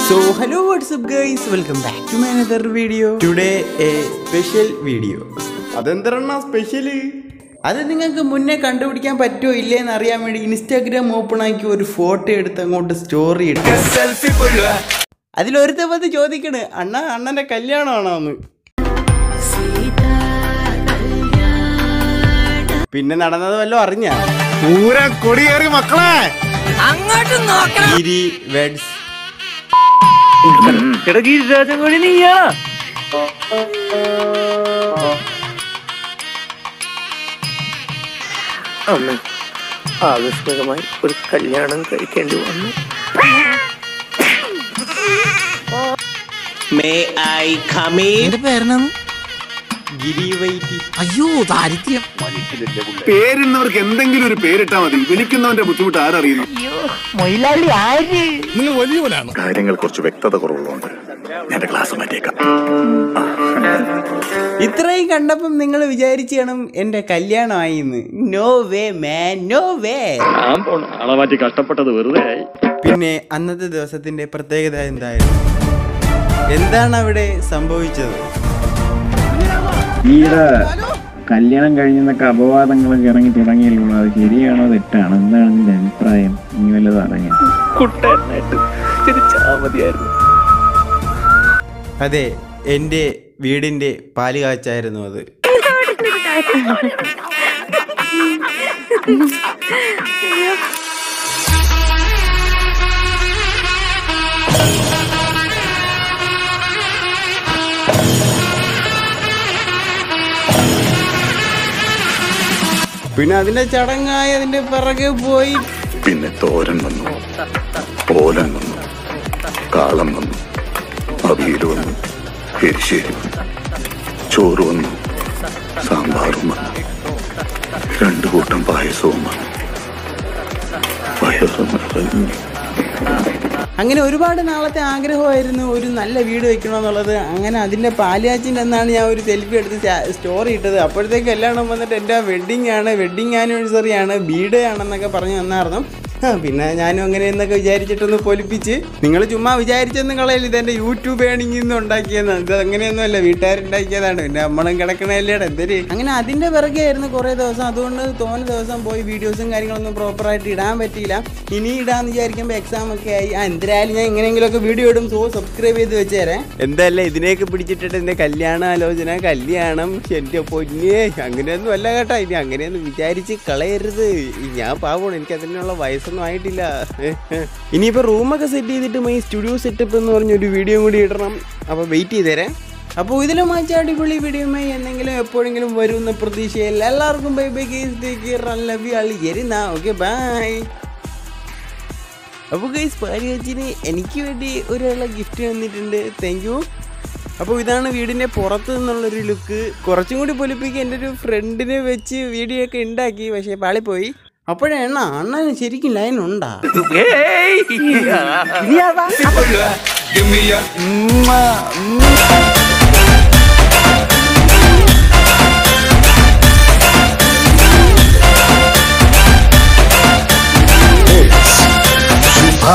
So hello what's up guys welcome back to my another video today a special video അതെന്തരണ special അത് നിങ്ങൾക്ക് മുന്നേ കണ്ടുപിടിക്കാൻ പറ്റുമോ ഇല്ലേന്ന് അറിയാൻ വേണ്ടി ഇൻസ്റ്റാഗ്രാം ഓപ്പൺ ആക്കി ഒരു ഫോട്ടോ എടുത്ത് അങ്ങോട്ട് സ്റ്റോറി ഇട്ടു അതിലൊരുത്ത വന്ന് ചോദിക്കണ് അണ്ണ അണ്ണന്റെ കല്യാണമാണോ എന്ന് പിന്നെ നടന്നത് വല്ലതും അറിഞ്ഞ പൂര കൊടിയേറി മക്കളെ ഗിരി വെഡ്സ് അന്ന് ആകസ്മികമായി ഒരു കല്യാണം കഴിക്കേണ്ടി വന്നു മേ ഐ കമീൻ ഗിരി വൈറ്റി അയ്യോ ദാരിദ്ര്യം പേരുന്നവർക്ക് എന്തെങ്കിലും ഒരു പേരിട്ടാ മതി വിളിക്കുന്നവന്റെ ബുദ്ധിമുട്ട് ആരറിയുന്നു നിങ്ങൾ വലിയവനാണ് കാര്യങ്ങൾ കുറച്ച് വ്യക്തത കുറവുള്ളതുകൊണ്ട് എന്റെ ക്ലാസ് മാറ്റിയേക്കാം ഇത്രയും കണ്ടപ്പം നിങ്ങൾ വിചാരിച്ചു കാണും എന്റെ കല്യാണമായി എന്ന് നോ വേ മാൻ നോ വേ ആളെ മാറ്റി കഷ്ടപ്പെട്ടത് വെറുതെ ആയി പിന്നെ അന്നത്തെ ദിവസത്തിന്റെ പ്രത്യേകത എന്തായിരുന്നു എന്താണ് അവിടെ സംഭവിച്ചത് ഈയിടെ കല്യാണം കഴിഞ്ഞെന്നൊക്കെ അപവാദങ്ങളൊക്കെ ഇറങ്ങി തുടങ്ങിയല്ലോ അത് ശരിയാണോ തെറ്റാണോ എന്താണ് നിന്റെ അഭിപ്രായം നീ വല്ലതും അറിയാം കുട്ടനായിട്ട് തിരിച്ചാ മതിയായിരുന്നു അതെ എൻ്റെ വീടിൻ്റെ പാല് കാച്ചായിരുന്നു അത് പിന്നെ അതിന്റെ ചടങ്ങായി അതിന്റെ പിറകെ പോയി പിന്നെ തോരൻ വന്നു ഓലൻ വന്നു കാളം വന്നു അവിയൽ വന്നു എരിശ്ശേരി വന്നു ചോറ് വന്നു സാമ്പാറും വന്നു രണ്ടു കൂട്ടം പായസവും വന്നു വയറ് നിറഞ്ഞു അങ്ങനെ ഒരുപാട് നാളത്തെ ആഗ്രഹമായിരുന്നു ഒരു നല്ല വീട് വെക്കണമെന്നുള്ളത് അങ്ങനെ അതിൻ്റെ പാലുകാച്ചിൻ്റെ എന്നാണ് ഞാൻ ഒരു സെൽഫി എടുത്ത് സ്റ്റോറി ഇട്ടത് അപ്പോഴത്തേക്ക് എല്ലാം വന്നിട്ട് എൻ്റെ വെഡ്ഡിങ് ആണ് വെഡ്ഡിങ് ആനിവേഴ്സറി ആണ് ബീഡ് ആണെന്നൊക്കെ പറഞ്ഞു തന്നായിരുന്നു ആ, പിന്നെ ഞാനും അങ്ങനെ എന്നൊക്കെ വിചാരിച്ചിട്ടൊന്ന് പൊലിപ്പിച്ച് നിങ്ങൾ ചുമ്മാ വിചാരിച്ചെന്ന് കളയില്ല ഇതെൻ്റെ യൂട്യൂബ് ഏണിങ്ങിൽ നിന്ന് ഉണ്ടാക്കിയതാണ് ഇത് അങ്ങനെയൊന്നുമല്ല വീട്ടുകാരുണ്ടാക്കിയതാണ് പിന്നെ നമ്മളും കിടക്കണല്ലേ എന്തൊരു അങ്ങനെ അതിൻ്റെ പിറകെ ആയിരുന്നു കുറേ ദിവസം അതുകൊണ്ട് തോന്നെ ദിവസം പോയി വീഡിയോസും കാര്യങ്ങളൊന്നും പ്രോപ്പറായിട്ട് ഇടാൻ പറ്റിയില്ല ഇനി ഇടാന്ന് വിചാരിക്കുമ്പോൾ എക്സാം ഒക്കെ ആയി ആ എന്തായാലും ഞാൻ എങ്ങനെയെങ്കിലുമൊക്കെ വീഡിയോ ഇടും സോ സബ്സ്ക്രൈബ് ചെയ്ത് വെച്ചേരെ എന്തായാലും ഇതിനെയൊക്കെ പിടിച്ചിട്ടിട്ട് എൻ്റെ കല്യാണ ആലോചന കല്യാണം എൻ്റെ പൊന്നെ അങ്ങനെയൊന്നും അല്ല കേട്ടോ ഇനി അങ്ങനെയൊന്നും വിചാരിച്ച് കളയരുത് ഞാൻ പാവമാണ് എനിക്ക് അതിനുള്ള വയസ്സൊന്നും ആയിട്ടില്ല ഇനിയിപ്പോൾ റൂമൊക്കെ സെറ്റ് ചെയ്തിട്ട് ഈ സ്റ്റുഡിയോ സെറ്റപ്പ് എന്ന് പറഞ്ഞൊരു വീഡിയോ കൂടി ഇടണം അപ്പോൾ വെയിറ്റ് ചെയ്തേരെ അപ്പോൾ ഇതിലും മാറ്റി അടിപൊളി വീഡിയോയുമായി എന്തെങ്കിലും എപ്പോഴെങ്കിലും വരുന്ന പ്രതീക്ഷയിൽ എല്ലാവർക്കും bye bye guys take care love you all എരുന്ന ഓക്കെ ബൈ അപ്പോൾ ഗൈസ് പാലിയച്ചിന് എനിക്ക് വേണ്ടി ഒരാളെ ഗിഫ്റ്റ് തന്നിട്ടുണ്ട് താങ്ക് യു അപ്പോൾ ഇതാണ് വീടിൻ്റെ പുറത്ത് നിന്നുള്ളൊരു ലുക്ക് കുറച്ചും കൂടി പൊലിപ്പിക്കുക എൻ്റെ ഒരു ഫ്രണ്ടിനെ വെച്ച് വീഡിയോ ഒക്കെ ഉണ്ടാക്കി പക്ഷേ പാളിപ്പോയി അപ്പോഴാണ് അണ്ണന് ശരിക്കും ലൈൻ ഉണ്ടാ ഏയ് ഉമ്മ, ഉമ്മ.